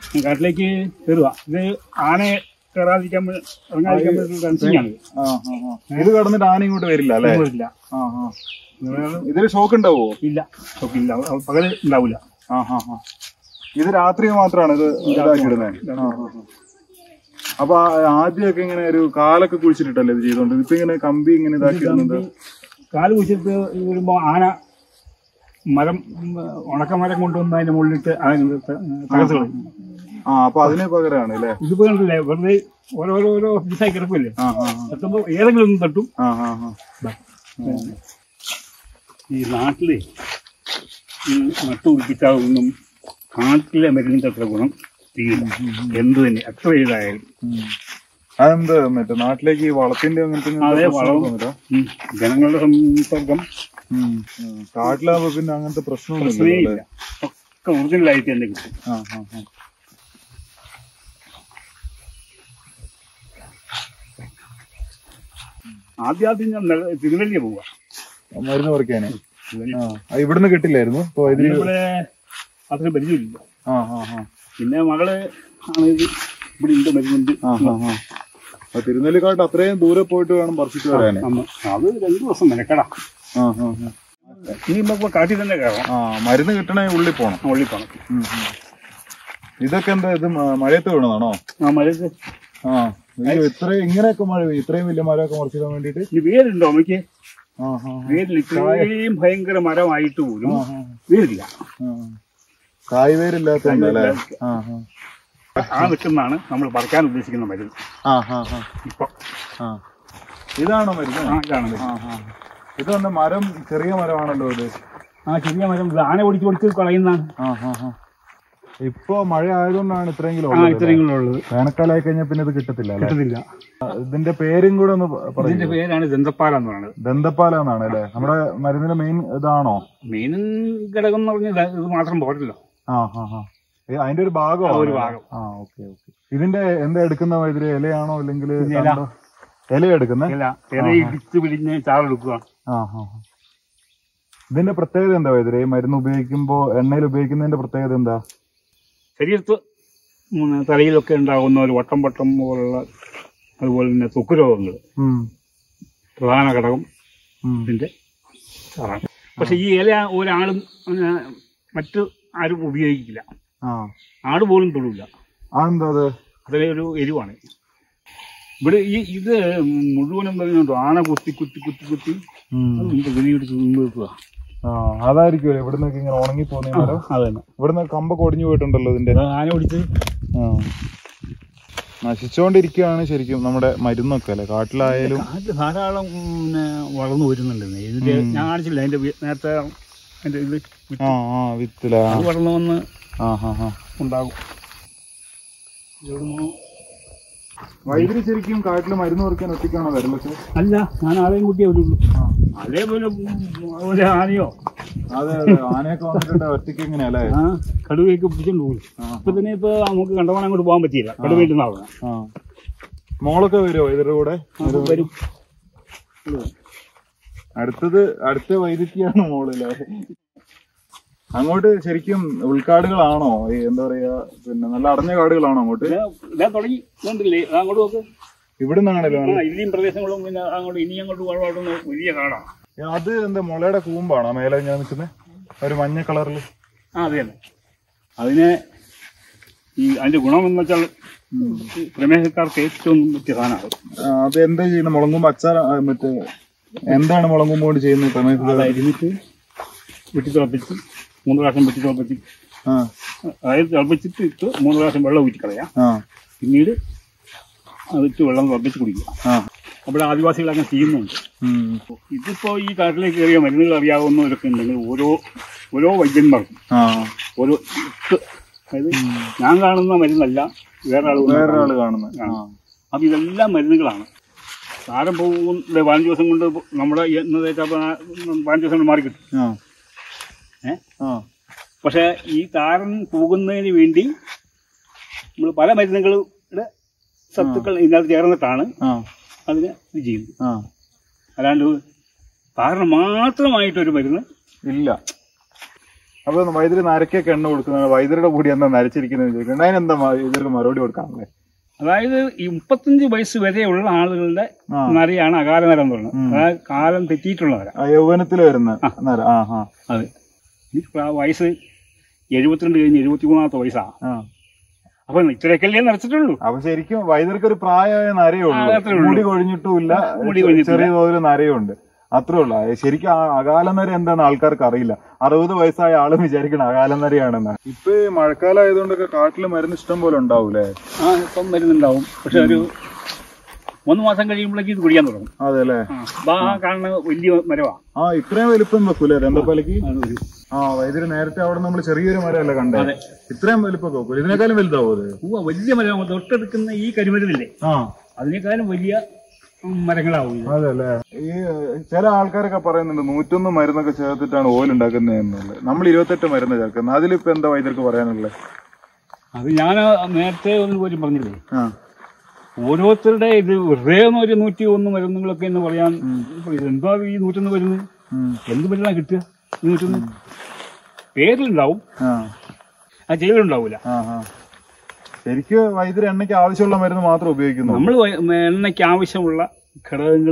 കാട്ടിലേക്ക് കയറുക ഇത് ആനയെ കയറാതിരിക്കാൻ വേ- ഇറങ്ങാതിരിക്കാൻ വേണ്ടി ഫെൻസിംഗ് ആണ് ആ, ആ, ആ. ഇത് കടന്നിട്ട് ആന ഇങ്ങോട്ട് വരില്ല അല്ലേ ഇല്ല ആ, ആ. ഇതില് ഷോക്ക് ഉണ്ടാവോ ഇല്ല ഒക്കെ ഇല്ല അത് പകല് ഉണ്ടാവില്ല ആ ആ ആ ഇത് രാത്രി മാത്രമാണ് ഇത് ഇതാക്കിയിടുന്നത് ആ, ആ, ആ. അപ്പൊ ആ- ആദ്യമൊക്കെ ഇങ്ങനെ ഒരു കാലൊക്കെ കുഴിച്ചിട്ടല്ലേ ഇത് ചെയ്തോണ്ട് ഇപ്പൊ ഇങ്ങനെ കമ്പി ഇങ്ങനെ ഇതാക്കിയിടുന്നത് കാല് കുഴിച്ചിട്ട് വരുമ്പോ ആന മരം ഉം, ഉണക്കമരം കൊണ്ടുവന്ന് അതിന്റെ മുകളിലിട്ട് അതിന് തകർത്ത് കളയും ആ അപ്പൊ അതിന് പകരമാണ് അല്ലേ ഇതിപ്പോ കണ്ടില്ലേ വെറുതെ ഓരോരോ ഓരോ പീസായി കിടക്കില്ലേ ആ ആ എത്തുമ്പോ ഏതെങ്കിലും ഒന്ന് തട്ടും ആ ആ ആ ഈ നാട്ടില് ഈ നട്ടുപിടിപ്പിച്ചാലൊന്നും കാട്ടിലെ മരുന്നിന്റെ അത്ര ഗുണം തീരില്ല എന്ത് തന്നെ എത്ര ഇതായാലും ഉം. അതെന്ത് മറ്റേ നാട്ടിലേക്ക് ഈ വളത്തിന്റെ അങ്ങനത്തെ ഒന്നും അതേ പ്രശ്നമൊന്നും വളവും വന്നില്ല? ഉം, ജനങ്ങളുടെ സമ്പർക്കം ഉം. ഉം. കാട്ടിലാവുമ്പോ പിന്നെ അങ്ങനത്തെ പ്രശ്നമൊന്നും പ്രശ്നമേ ഇല്ലല്ലോ ഇല്ല ഒക്കെ ഒറിജിനലായിട്ട് തന്നെ കിട്ടും ആ ആ ആ ആദ്യം ആദ്യം ഞാൻ നെല- തിരുനെല്ലിയ പോവുക മരുന്ന് പറിക്കാന് ആ ആ, ഇവിടുന്ന് കിട്ടില്ലായിരുന്നു ഇപ്പൊ ഇതില് ഇവിടെ അത്ര പരിചയമില്ല ആ ആ ആ പിന്നെ മകള് ആണ് ഇത് ഇവിടെ ഉണ്ട് മരുന്നുണ്ട് ആ ആ ആ ആ തിരുനെല്ലിക്കാട്ട് അത്രയും ദൂരെ പോയിട്ട് വേണം പറിച്ചിട്ട് വരാന് അമ്മ അത് രണ്ടു ദിവസം മെനക്കടാ ആ ആ ആ. ഇനി ഇപ്പൊ കാട്ടിൽ തന്നെ കയറാം ആ മരുന്ന് കിട്ടണേ ഉള്ളിൽ പോണം ഉള്ളിൽ പോണം ഉം, ഉം. ഇതൊക്കെ എന്താ ഇത് മ- മഴയത്ത് വീണതാണോ ആ മരത്ത് ആ അയ്യോ ഇത്ര ഇങ്ങനെയൊക്കെ മഴ പെയ്യും ഇത്രയും വലിയ മരമൊക്കെ മുറിച്ചിടാൻ വേണ്ടിട്ട് ഈ വേരുണ്ടോ അമ്മയ്ക്ക് ആ ആ വേരിൽ ഇത്രയും ഭയങ്കര മരമായിട്ട് പോലും ആ, ആ, വേരില്ല ആ. കായ്വേരില്ലാത്തതുണ്ടല്ലേ ആ ആ ആ നിൽക്കുന്നതാണ് നമ്മൾ പറിക്കാൻ ഉദ്ദേശിക്കുന്ന മരുന്ന് ആ ആ ആ ഇപ്പൊ ആ ഇതാണോ മരുന്ന് ആ ഇതാണ് ആ ആ ഇത് തന്നെ മരം ചെറിയ മരമാണല്ലോ ഇത് ആ ചെറിയ മരം ഇത് ആന പിടിച്ച് പിടിച്ച് കളയുന്നതാണ് ആ ആ ആ ഇപ്പൊ മഴ ആയതുകൊണ്ടാണ് ഇത്രയെങ്കിലും ആ ഉള്ളത് ഇത്രയും ഉള്ളത് വേനൽക്കാലമായി കഴിഞ്ഞാൽ പിന്നെ ഇത് കിട്ടത്തില്ല അല്ലെ കിട്ടുന്നില്ല ഇതിന്റെ പേരും കൂടെ ഒന്ന് പ- പറയൂ ഇതിന്റെ പേരാണ് ദന്തപ്പാല എന്ന് പറയുന്നത് ദന്തപ്പാല എന്നാണ് അല്ലെ നമ്മുടെ മരുന്നിന്റെ മെയിൻ ഇതാണോ മീനും ഘടകം എന്ന് പറഞ്ഞാൽ ഇത് ഇത് മാത്രം പോരല്ലോ ആ ആ ആ ഏ, അതിന്റെ ഒരു ഭാഗമാണ് ഒരു ഭാഗം. ആ ഓക്കെ ഓക്കെ ഇതിന്റെ എന്താ എടുക്കുന്ന വൈദ്യുതി ഇലയാണോ അല്ലെങ്കിൽ ഇല. ഇല എടുക്കുന്നേ ഇല ഇല ഇടിച്ച് പിടിഞ്ഞ് ചാറെടുക്കുക ആ ആ ആ. ഇതിന്റെ പ്രത്യേകത എന്താ വൈദ്യുതി മരുന്ന് ഉപയോഗിക്കുമ്പോ എണ്ണയിൽ ഉപയോഗിക്കുന്നതിന്റെ പ്രത്യേകത എന്താ ശരീരത്ത് ഉം, തലയിലൊക്കെ ഉണ്ടാകുന്ന ഒരു വട്ടം വട്ടം പോലുള്ള അതുപോലെ തന്നെ ത്വക്ക് രോഗങ്ങൾ ഉം പ്രധാന ഘടകം ഉം. ഇതിന്റെ ചാറാണ് പക്ഷെ ഈ ഇല ഒരാളും പിന്നെ, മറ്റ് ആരും ഉപയോഗിക്കില്ല ആ ആട് പോലും തൊടില്ല ആ എന്താ അത് അതിലെ ഒരു എരിവാണ് ഇവിടെ ഈ ഇത് മുഴുവനും പറയുന്നുണ്ടോ ആന കുത്തി കുത്തി കുത്തി കുത്തി ഉം. അത് നമുക്ക് വെളിയെടുത്ത് മുമ്പ് വെക്കുക ആ അതായിരിക്കുമല്ലോ ഇവിടുന്നൊക്കെ ഇങ്ങനെ ഉണങ്ങി പോകുന്ന മരം അത് തന്നെ ഇവിടുന്ന് കമ്പൊക്കെ ഒടിഞ്ഞു പോയിട്ടുണ്ടല്ലോ ഇതിന്റെ അത് ആന പിടിച്ച് ആ. നശിച്ചുകൊണ്ടിരിക്കുകയാണ് ശരിക്കും നമ്മുടെ മരുന്നൊക്കെ അല്ലെ കാട്ടിലായാലും കാറ്റ് ധാരാളം ഉം, പിന്നെ വളർന്നു വരുന്നുണ്ട് ഇതിന്റെ ഞാൻ കാണിച്ചില്ല അതിന്റെ വി- നേരത്തെ അതിന്റെ ഇത് വിത്ത് ആ ആ വിത്തില അത് വളർന്നു വന്ന് ആ ആ ആ ഉണ്ടാകും ഇവിടുന്ന് വൈദ്യുതി ശരിക്കും കാട്ടിൽ മരുന്ന് പറിക്കാൻ ഒറ്റയ്ക്കാണോ വരലൊക്കെ അല്ല ഞാൻ ആളെയും കൂട്ടിയേ വരുള്ളൂ അതേപോലെ ഉം, ഒരു ആനയോ അതെ അതെ ആനയൊക്കെ വന്നിട്ടുണ്ട് ഒറ്റയ്ക്ക് എങ്ങനെയാ അല്ലേ ആ കടുവയൊക്കെ പിടിച്ചോണ്ട് പോകും ആ. ഇപ്പൊ തന്നെ ഇപ്പൊ നമുക്ക് കണ്ടവണ്ണം അങ്ങോട്ട് പോകാൻ പറ്റിയില്ല കടുവയിട്ട് നിന്നാവുക ആ മോളൊക്കെ വരുമോ ഇതിന്റെ കൂടെ വരും അടുത്തത് അടുത്ത വൈദ്യുതിയാണ് മോളല്ലേ അങ്ങോട്ട് ശരിക്കും ഉൾക്കാടുകളാണോ ഈ എന്താ പറയാ പിന്നെ നല്ല അടഞ്ഞ കാടുകളാണോ അങ്ങോട്ട് ഇതാ തുടങ്ങി കണ്ടില്ലേ അത് അങ്ങോട്ട് നോക്ക് ഇവിടെ നിന്നാണല്ലോ ആ ഇനിയും പ്രദേശങ്ങളും പിന്നെ അങ്ങോട്ട് ഇനി അങ്ങോട്ട് വളർന്ന വലിയ കാടാണ് അത് എന്താ മുളയുടെ കൂമ്പാണോ മേലെ ഞാൻ നിൽക്കുന്നത് ഒരു മഞ്ഞ കളറിൽ ആ അതെ തന്നെ അതിനെ ഈ അതിന്റെ ഗുണം എന്ന് വെച്ചാൽ ഈ പ്രമേഹക്കാർക്ക് ഏറ്റവും മുഖ്യ സാധനമാണ് അത് എന്താ ചെയ്യുന്നത് മുളങ്കുമ്പോ അച്ചാർ ആ, മറ്റേ എന്താണ് മുളങ്കുമ്പോ കൊണ്ട് ചെയ്യുന്നത് സമയത്ത് അത് അരിഞ്ഞിട്ട് വെട്ടി തിളപ്പിച്ച് മൂന്ന് പ്രാവശ്യം വെട്ടി തിളപ്പിച്ച് ആ അതായത് തിളപ്പിച്ചിട്ട് ഇട്ട് മൂന്ന് പ്രാവശ്യം വെള്ളം ഊറ്റി കളയാം ആ പിന്നീട് അതിട്ട് വെള്ളം തിളപ്പിച്ച് കുടിക്കുക ആ അവിടെ ആദിവാസികൾ അങ്ങനെ ചെയ്യുന്നുണ്ട് ഉം. ഇതിപ്പോ ഈ കാട്ടിലേക്ക് കയറിയ മരുന്നുകൾ അറിയാവുന്നവരൊക്കെ ഉണ്ടെങ്കിൽ ഓരോ ഓരോ വൈദ്യന്മാർക്കും ആ ഓരോ ഇട്ട് അതായത് ഞാൻ കാണുന്ന മരുന്നല്ല വേറെ ആളുകൾ വേറൊരാള് കാണുന്നത് ആ അപ്പൊ ഇതെല്ലാം മരുന്നുകളാണ് താരം പോകുന്ന പതിനഞ്ച് ദിവസം കൊണ്ട് നമ്മുടെ എന്ന് തേച്ചാൽ പതിനഞ്ച് ദിവസം കൊണ്ട് മാറി കിട്ടും ആ ഏ? ആ പക്ഷെ ഈ താരൻ പോകുന്നതിന് വേണ്ടി നമ്മൾ പല മരുന്നുകളുടെ സത്തുക്കൾ ഇതിനകത്ത് ചേർന്നിട്ടാണ് ആ അതിനെ ഇത് ചെയ്യുന്നത് ആ അല്ലാണ്ട് താരന് മാത്രമായിട്ടൊരു മരുന്ന് ഇല്ല അപ്പൊ വൈദ്യുതി നരക്കൊക്കെ എണ്ണ കൊടുക്കുന്നതാണ് വൈദ്യുതിയുടെ കൂടി എന്താ നരച്ചിരിക്കുന്നത് ചോദിക്കുന്നത് അതിനെന്താ മ- ഇതിനൊക്കെ മറുപടി കൊടുക്കാനുള്ളത് അതായത് ഈ മുപ്പത്തഞ്ച് വയസ്സ് വരെയുള്ള ആളുകളുടെ ആ. നരയാണ് അകാല നരം എന്ന് പറയുന്നത് അതായത് കാലം തെറ്റിയിട്ടുള്ള നര ആ യൗവനത്തിൽ വരുന്ന നര ആ ആ അത് ഈ പ്രാ- വയസ്സ് എഴുപത്തിരണ്ട് കഴിഞ്ഞ് എഴുപത്തി മൂന്നാമത്തെ വയസ്സാണ് ആ അപ്പൊ ഇത്രയൊക്കെയല്ലേ നിറച്ചിട്ടുള്ളൂ അപ്പൊ ശരിക്കും വൈദ്യർക്ക് ഒരു പ്രായമായ നരയേ ആ, അത്രേ ഉള്ളൂ ഉള്ളൂ. മുടി കൊഴിഞ്ഞിട്ടുമില്ല മുടി കൊഴിഞ്ഞിട്ടില്ല. ചെറിയ തോതിൽ നരയുണ്ട് അത്രേ ഉള്ളൂ അത് ശരിക്കും ആ അകാല നര എന്താന്ന് ആൾക്കാർക്ക് അറിയില്ല അറുപത് വയസ്സായ ആളും വിചാരിക്കണം അകാല നരയാണെന്നാണ് ഇപ്പൊ ഈ മഴക്കാലം ആയതുകൊണ്ടൊക്കെ കാട്ടില് മരുന്ന് ഇഷ്ടം പോലെ ഉണ്ടാവൂലേ ആ ഇപ്പം വരുന്നുണ്ടാവും പക്ഷെ ഒരു മൂന്ന് മാസം കഴിയുമ്പോഴേക്കും ഇത് കുടിക്കാൻ തുടങ്ങും അതെ അല്ലേ ആ അപ്പൊ ആ കാണുന്ന വലിയ മരമാണ് ആ ഇത്രയും വലിപ്പം വെക്കൂലേ രണ്ടപ്പലക്ക് ആ വൈദ്യുതി നേരത്തെ അവിടെ നമ്മൾ ചെറിയൊരു മരമല്ലേ കണ്ടേ അതെ. ഇത്രയും വലിപ്പം വെക്കൂല ഇതിനേക്കാളും വലുതാവോ അത് പൂവ വലിയ മരം തൊട്ടെടുക്കുന്ന ഈ കരിമരുന്നില്ലേ ആ അതിനേക്കാളും വലിയ ഉം, മരങ്ങളാവും ഇത്. അതെ അല്ലേ ഈ ചില ആൾക്കാരൊക്കെ പറയുന്നുണ്ട് നൂറ്റൊന്ന് മരുന്നൊക്കെ ചേർത്തിട്ടാണ് ഓയിൽ ഉണ്ടാക്കുന്നത് എന്നുള്ളത് നമ്മൾ ഇരുപത്തെട്ട് മരുന്ന് ചേർക്കുന്നത് അതിലിപ്പോ എന്താ വൈദ്യർക്ക് പറയാനുള്ളത് അത് ഞാൻ നേരത്തെ ഒന്ന് പോലും പറഞ്ഞില്ലേ ആ ഓരോരുത്തരുടെ ഇത് വെറുതെ ഒന്ന് ഒരു നൂറ്റി ഒന്ന് മരുന്നുകളൊക്കെ എന്ന് പറയാൻ ഇപ്പൊ എന്താ ഈ നൂറ്റൊന്ന് മരുന്ന് ഉം. എന്ത് മരുന്നാ കിട്ടുക ഈ നൂറ്റൊന്ന് പേരിലുണ്ടാവും ആ ആ ചെയ്യലുണ്ടാവൂല ആ ആ ശരിക്ക് വൈദ്യുതി എണ്ണയ്ക്ക് ആവശ്യമുള്ള മരുന്ന് മാത്രം ഉപയോഗിക്കുന്നു നമ്മൾ എണ്ണയ്ക്ക് ആവശ്യമുള്ള ഘടകങ്ങൾ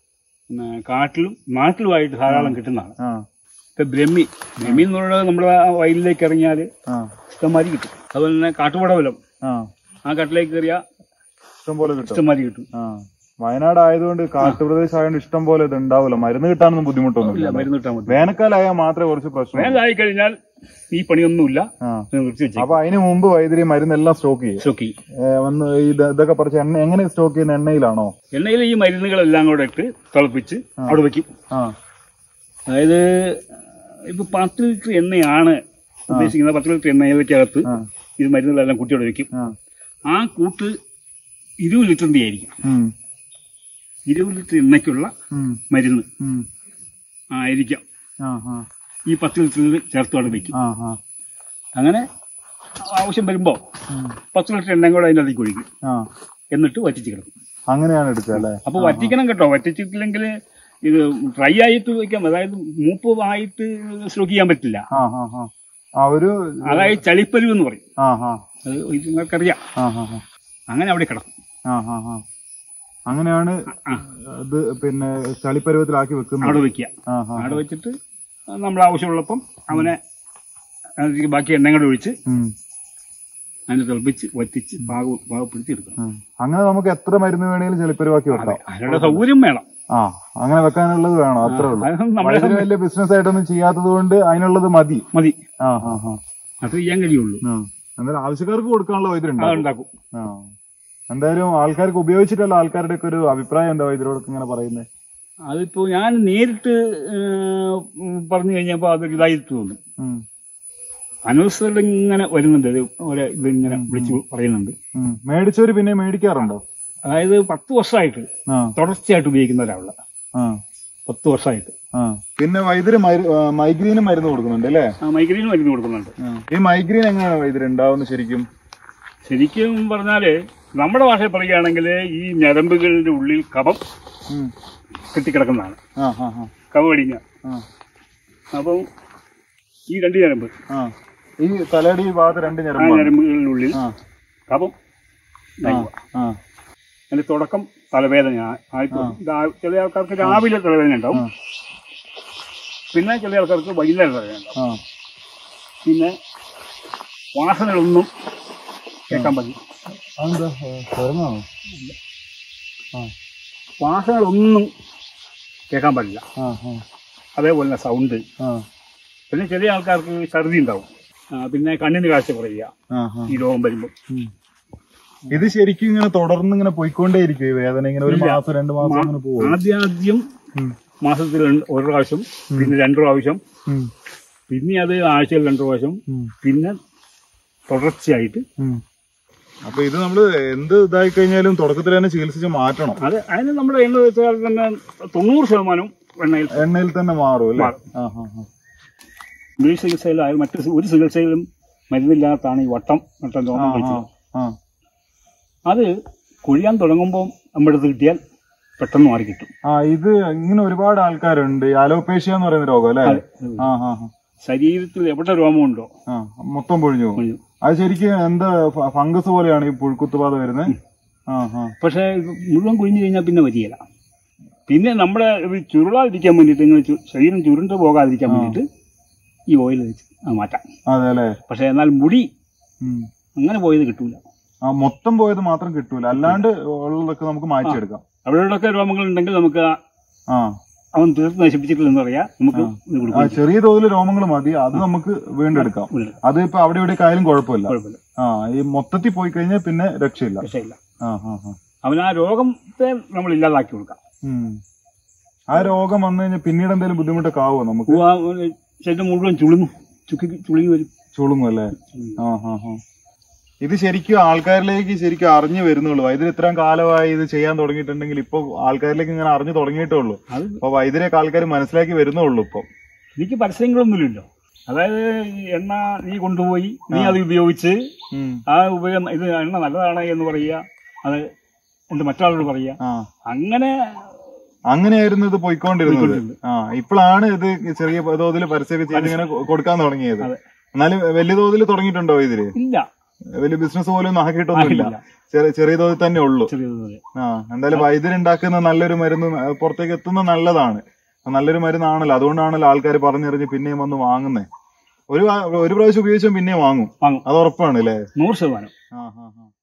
കാട്ടിലും നാട്ടിലുമായിട്ട് ധാരാളം കിട്ടുന്നതാണ് ആ ഇപ്പൊ ബ്രഹ്മി ബ്രഹ്മി എന്നുള്ളത് നമ്മുടെ ആ വയലിലേക്ക് ഇറങ്ങിയാൽ ആ ഇഷ്ടംമാതിരി കിട്ടും അതുപോലെ തന്നെ കാട്ടുപടവലം ആ ആ കാട്ടിലേക്ക് കയറിയാൽ ഇഷ്ടം പോലെ കിട്ടും ഇഷ്ടംമാതിരി കിട്ടും ആ വയനാട് ആയതുകൊണ്ട് കാട്ടുപ്രദേശം ആയതുകൊണ്ട് ഇഷ്ടം പോലെ ഇത് ഉണ്ടാവില്ല മരുന്ന് കിട്ടാനൊന്നും ഇല്ല ബുദ്ധിമുട്ടൊന്നുമില്ല മരുന്ന് കിട്ടാൻ മതി വേനൽക്കാലായാൽ മാത്രമേ കുറച്ച് പ്രശ്നം വേനലായി കഴിഞ്ഞാൽ ഈ പണിയൊന്നുമില്ല ആ ഇത് നിർത്തി വെച്ചേക്കും അപ്പൊ അതിന് മുമ്പ് വൈദ്യുതി മരുന്നെല്ലാം സ്റ്റോക്ക് ചെയ്യും സ്റ്റോക്കി ഏ, വന്ന് ഇത് ഇതൊക്കെ പറിച്ച് എണ്ണ എങ്ങനെ സ്റ്റോക്ക് ചെയ്യുന്ന എണ്ണയിലാണോ എണ്ണയിൽ ഈ മരുന്നുകളെല്ലാം കൂടെ ഇട്ട് തിളപ്പിച്ച് അവിടെ വെക്കും ആ അതായത് ഇപ്പൊ പത്ത് ലിറ്റർ എണ്ണയാണ് ഉദ്ദേശിക്കുന്നത് പത്ത് ലിറ്റർ എണ്ണയിലേക്കകത്ത് ആ ഇത് മരുന്നുകളെല്ലാം കൂട്ടിയോടെ വെക്കും ആ ആ കൂട്ട് ഇരുപത് ലിറ്ററിന്റെ ആയിരിക്കും ഉം, ഇരുപത് ലിറ്റർ എണ്ണയ്ക്കുള്ള ഉം, മരുന്ന് ഉം. ആയിരിക്കാം ആ ആ ഈ പത്ത് ലിറ്ററിൽ ചേർത്ത് അവിടെ വെക്കും ആ ആ അങ്ങനെ ആവശ്യം വരുമ്പോൾ ഉം. പത്ത് ലിറ്റർ എണ്ണയും കൂടെ അതിൻ്റെ അതിലേക്ക് ഒഴിക്കും ആ എന്നിട്ട് വറ്റിച്ച് കിടക്കും അങ്ങനെയാണ് എടുക്കുക അല്ലേ അപ്പോൾ വറ്റിക്കണം കേട്ടോ വറ്റിച്ചിട്ടില്ലെങ്കിൽ ഇത് ഡ്രൈ ആയിട്ട് വയ്ക്കാം അതായത് മൂപ്പ് ആയിട്ട് സ്റ്റോക്ക് ചെയ്യാൻ പറ്റില്ല ആ ആ ആ ആ ഒരു അതായത് ചളിപ്പരുവ് എന്ന് പറയും ആ ആ അത് ഇത് നിങ്ങൾക്കറിയാം ആ ആ ആ അങ്ങനെ അവിടെ കിടക്കും ആ ആ ആ അങ്ങനെയാണ് ആ ഇത് പിന്നെ ചളിപ്പരുവത്തിലാക്കി വെക്കുന്നത് അവിടെ വെക്കുക ആ ആ അവിടെ വെച്ചിട്ട് നമ്മൾ ആവശ്യമുള്ളപ്പം അവനെ അതിലേക്ക് ബാക്കി എണ്ണ കൂടെ ഒഴിച്ച് ഉം, അതിനെ തിളപ്പിച്ച് വറ്റിച്ച് പാക പാകപ്പെടുത്തി എടുക്കണം ഉം. അങ്ങനെ നമുക്ക് എത്ര മരുന്ന് വേണേലും ചളിപ്പരുവാക്കി വെക്കാം അതിനുള്ള സൗകര്യം വേണം ആ അങ്ങനെ വെക്കാനുള്ളത് വേണം അത്രേ ഉള്ളൂ അത് നമ്മളെ വൈദ്യുതി വലിയ ബിസിനസ് ആയിട്ടൊന്നും ചെയ്യാത്തത് കൊണ്ട് അതിനുള്ളത് മതി മതി ആ ആ ആ അത് ചെയ്യാൻ കഴിയുള്ളൂ ആ. എന്തായാലും ആവശ്യക്കാർക്ക് കൊടുക്കാനുള്ള വൈദ്യുതി അത് ഉണ്ടാവും ഉണ്ടാക്കും ആ എന്തായാലും ആൾക്കാർക്ക് ഉപയോഗിച്ചിട്ടുള്ള ആൾക്കാരുടെ ഒക്കെ ഒരു അഭിപ്രായം എന്താ വൈദ്യുതിയോടൊക്കെ ഇങ്ങനെ പറയുന്നത് അതിപ്പോ ഞാൻ നേരിട്ട് ഏഹ്, ഉം, പറഞ്ഞു കഴിഞ്ഞപ്പോൾ അതൊരു ഇതായിട്ട് തോന്നി ഉം, അനവസ്ഥകളുടെ ഇങ്ങനെ വരുന്നുണ്ട് ഇത് ഒരു ഇത് ഇങ്ങനെ വിളിച്ചു പറയുന്നുണ്ട് ഉം. മേടിച്ചവര് പിന്നെ മേടിക്കാറുണ്ടോ അതായത് പത്ത് വർഷമായിട്ട് ആ തുടർച്ചയായിട്ട് ഉപയോഗിക്കുന്ന ഒരാള് ആ പത്ത് വർഷമായിട്ട് ആ പിന്നെ വൈദ്യുതി മൈഗ്രീനും മരുന്ന് കൊടുക്കുന്നുണ്ട് അല്ലേ ആ മൈഗ്രെയിൻ മരുന്ന് കൊടുക്കുന്നുണ്ട് ഈ മൈഗ്രീൻ എങ്ങനെയാണ് വൈദ്യുതി ഉണ്ടാവുന്നത് ശരിക്കും ശരിക്കും പറഞ്ഞാല് നമ്മുടെ ഭാഷയിൽ പറയുകയാണെങ്കിൽ ഈ ഞരമ്പുകളുടെ ഉള്ളിൽ കഫം ഉം. കെട്ടിക്കിടക്കുന്നതാണ് ആ ആ ആ കഫം അടിഞ്ഞ ആ അപ്പം ഈ രണ്ട് ഞരമ്പ് ആ ഈ തലയുടെ ഈ ഭാഗത്ത് രണ്ട് ആ ഞരമ്പാണ് ഞരമ്പുകളുടെ ഉള്ളിൽ ആ കഫം ആ ആ അതിന്റെ തുടക്കം തലവേദന ആയിപ്പോ ചില ആൾക്കാർക്ക് രാവിലെ തലവേദന ഉണ്ടാവും പിന്നെ ചില ആൾക്കാർക്ക് വൈകുന്നേരം തലവേദന ഉണ്ടാവും ആ പിന്നെ വാസനകളൊന്നും കേൾക്കാൻ പറ്റില്ല അതെന്താ തുറന്നാണോ ആ വാസനകളൊന്നും കേൾക്കാൻ പറ്റില്ല ആ ആ അതേപോലെ തന്നെ സൗണ്ട് ആ പിന്നെ ചില ആൾക്കാർക്ക് ഛർദി ഉണ്ടാവും ആ, പിന്നെ കണ്ണിന് കാഴ്ച കുറയുക ആ ആ ഈ രോഗം വരുമ്പോൾ ഉം. ഇത് ശരിക്കും ഇങ്ങനെ തുടർന്ന് ഇങ്ങനെ പോയിക്കൊണ്ടേയിരിക്കും ഈ വേദന ഇങ്ങനെ ഒരു മാസം രണ്ട് മാസം ഇങ്ങനെ പോകും ആദ്യാദ്യം ഉം. മാസത്തിൽ രണ്ട്- ഒരു പ്രാവശ്യം പിന്നെ രണ്ടു പ്രാവശ്യം ഉം. പിന്നെ അത് ആഴ്ചയിൽ രണ്ടു പ്രാവശ്യം ഉം. പിന്നെ തുടർച്ചയായിട്ട് ഉം. അപ്പൊ ഇത് നമ്മള് എന്ത് ഇതായി കഴിഞ്ഞാലും തുടക്കത്തിൽ തന്നെ ചികിത്സിച്ച് മാറ്റണം അത് അതിന് നമ്മുടെ എണ്ണ വെച്ചാൽ തന്നെ തൊണ്ണൂറ് ശതമാനം എണ്ണയിൽ എണ്ണയിൽ തന്നെ മാറും അല്ലേ മാറും. ആ ആ ആ. ഇംഗ്ലീഷ് ചികിത്സയിലായാലും മറ്റു ഒരു ചികിത്സയിലും മരുന്നില്ലാത്താണ് ഈ വട്ടം വട്ടം ആ രോഗം ആ കഴിച്ചത് ആ അത് കൊഴിയാൻ തുടങ്ങുമ്പോൾ നമ്മുടെ അടുത്ത് കിട്ടിയാൽ പെട്ടെന്ന് മാറി കിട്ടും ആ ഇത് ഇങ്ങനെ ഒരുപാട് ആൾക്കാരുണ്ട് ഈ അലോപേഷ്യ എന്ന് പറയുന്ന രോഗം അല്ലേ അതെ. ആ ആ ആ. ശരീരത്തിൽ എവിടെ രോമമുണ്ടോ ആ മൊത്തം പൊഴിഞ്ഞു പോകും പൊഴിഞ്ഞു. അത് ശരിക്കും എന്താ ഫ- ഫംഗസ് പോലെയാണ് ഈ പുഴുക്കുത്തുപാത വരുന്നത് ആ ആ പക്ഷേ ഇത് മുഴുവൻ കുഴിഞ്ഞു കഴിഞ്ഞാൽ പിന്നെ വരികയില്ല പിന്നെ നമ്മുടെ ഇത് ചുരുളാതിരിക്കാൻ വേണ്ടിയിട്ട് ഇങ്ങനെ ചു- ശരീരം ചുരുണ്ട് പോകാതിരിക്കാൻ വേണ്ടിയിട്ട് ഈ ഓയിൽ വെച്ച് അത് മാറ്റാം അതെ അല്ലേ പക്ഷെ എന്നാൽ മുടി ഉം. അങ്ങനെ പോയത് കിട്ടൂല ആ മൊത്തം പോയത് മാത്രം കിട്ടൂല അല്ലാണ്ട് ഉള്ളതൊക്കെ നമുക്ക് മാറ്റിയെടുക്കാം അവിടെയൊക്കെ രോഗങ്ങൾ ഉണ്ടെങ്കിൽ നമുക്ക് ആ- ആ അവൻ തീർത്ത് നശിപ്പിച്ചിട്ടില്ലെന്ന് പറയാം നമുക്ക് ഇത് ആ, കൊടുക്കാം ചെറിയ തോതിൽ രോമങ്ങൾ മതി അത് നമുക്ക് വീണ്ടെടുക്കാം വീണ്ടെടുക്കാം. അത് ഇപ്പൊ അവിടെ ഇവിടെ ആയാലും കുഴപ്പമില്ല കുഴപ്പമില്ല ആ ഈ മൊത്തത്തിൽ പോയി കഴിഞ്ഞാൽ പിന്നെ രക്ഷയില്ല രക്ഷയില്ല ആ ആ ആ അവൻ ആ രോഗത്തെ നമ്മൾ ഇല്ലാതാക്കി കൊടുക്കാം ഉം. ആ രോഗം വന്നു കഴിഞ്ഞാൽ പിന്നീട് എന്തെങ്കിലും ബുദ്ധിമുട്ടൊക്കെ ആവുമോ നമുക്ക് ആ ശരീരം മുഴുവൻ ചുളുങ്ങും ചുക്കി ചുളുങ്ങി വരും ചുളുങ്ങും അല്ലേ ആ ആ ആ ഇത് ശരിക്കും ആൾക്കാരിലേക്ക് ശരിക്കും അറിഞ്ഞു വരുന്നുള്ളൂ വൈദ്യുതി ഇത്രയും കാലമായി ഇത് ചെയ്യാൻ തുടങ്ങിയിട്ടുണ്ടെങ്കിൽ ഇപ്പൊ ആൾക്കാരിലേക്ക് ഇങ്ങനെ അറിഞ്ഞു തുടങ്ങിയിട്ടേ ഉള്ളൂ അത് അപ്പൊ വൈദ്യുതിയൊക്കെ ആൾക്കാർ മനസ്സിലാക്കി വരുന്നുള്ളൂ ഇപ്പൊ എനിക്ക് പരസ്യങ്ങളൊന്നുമില്ലല്ലോ അതായത് ഈ എണ്ണ നീ കൊണ്ടുപോയി നീ അത് ഉപയോഗിച്ച് ഉം. ആ ഉപയോഗം ഇത് എണ്ണ നല്ലതാണ് എന്ന് പറയുക അത് കൊണ്ട് മറ്റൊരാളോട് പറയുക ആ അങ്ങനെ അങ്ങനെയായിരുന്നു ഇത് പോയിക്കൊണ്ടിരുന്നത് പോയിക്കൊണ്ടിരുന്നത്. ആ ഇപ്പോഴാണ് ഇത് ചെറിയ തോതിൽ പരസ്യമൊക്കെ ചെയ്ത് ഇങ്ങനെ കൊ- കൊടുക്കാൻ തുടങ്ങിയത് അതെ. എന്നാലും വലിയ തോതിൽ തുടങ്ങിയിട്ടുണ്ടോ ഇതില് ഇല്ല വലിയ ബിസിനസ് പോലും ഒന്നും ആക്കിയിട്ടൊന്നുമില്ല ആക്കിയിട്ടില്ല. ചെറിയ ചെറിയ തോതിൽ തന്നെ ഉള്ളൂ ചെറിയത് ആ എന്തായാലും വൈദ്യുതി ഉണ്ടാക്കുന്ന നല്ലൊരു മരുന്ന് അഹ് പുറത്തേക്ക് എത്തുന്ന നല്ലതാണ് നല്ലൊരു മരുന്നാണല്ലോ അതുകൊണ്ടാണല്ലോ ആൾക്കാർ പറഞ്ഞറിഞ്ഞ് പിന്നെയും വന്ന് വാങ്ങുന്നേ ഒരു വാ- ഒരു പ്രാവശ്യം ഉപയോഗിച്ചാൽ പിന്നെയും വാങ്ങും വാങ്ങും അത് ഉറപ്പാണ് അല്ലേ നൂറ് ശതമാനം ആ ആ ആ